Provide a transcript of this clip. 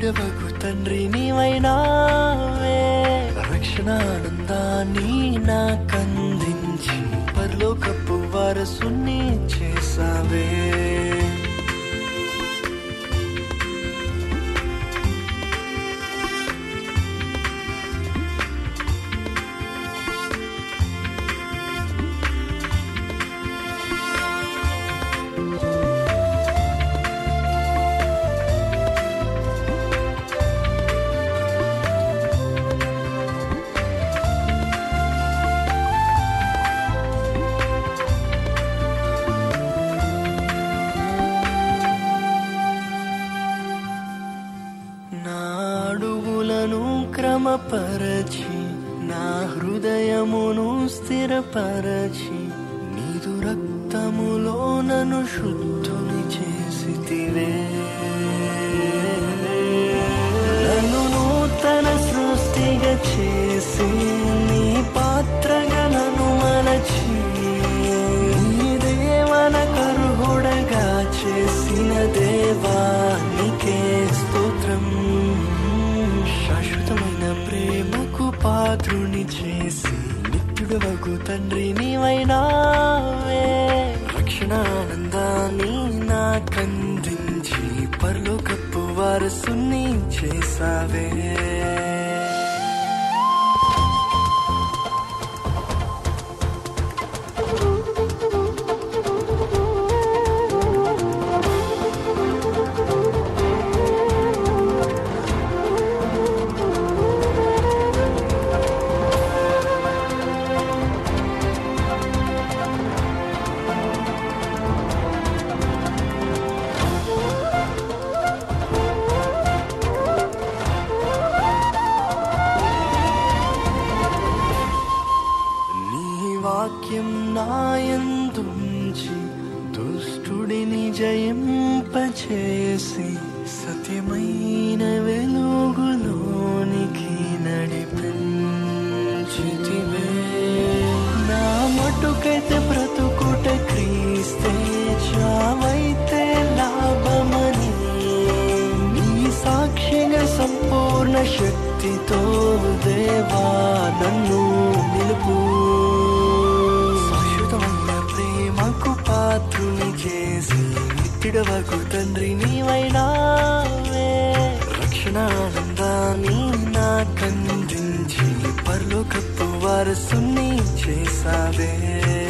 నిత్యుడవకు తండ్రి నీవైనావే రక్షణానందాన్ని నాకందించి పరలోకపు వారసుని చేసావే నా అడుగులను క్రమపరచి నా హృదయమును స్థిరపరచి నీదు రక్తములో నన్ను శుద్ధుని చేసితివే నన్ను నూతన సృష్టిగా చేసి నీ పాత్రగా నన్ను మలచి నీ దేవన కరుహుడగా చేసిన దేవానికే స్తోత్రం శాశ్వతమైన ప్రేమకు పాత్రుని చేసి నిత్యుడవకు తండ్రి నీవైనావే రక్షణానందాన్ని నాకందించి పరలోకపు వారసుని చేసావే నీ వాక్యం నాయందుంచి దుష్టుడిని జయింపచేసి సత్యమైన వెలుగులోనికి నడిపించితివే నా మటుకైతే బ్రతుకుట క్రీస్తే చావైతే లాభమని నీ సాక్షిగా సంపూర్ణ శక్తితో దేవా నన్ను నిలుపు శాశ్వతమైన ప్రేమకు పాత్రుని చేసి నిత్యుడవకు తండ్రి నీవైనావే రక్షణానందాన్ని నాకందించి పరలోకపు వారసుని చేసావే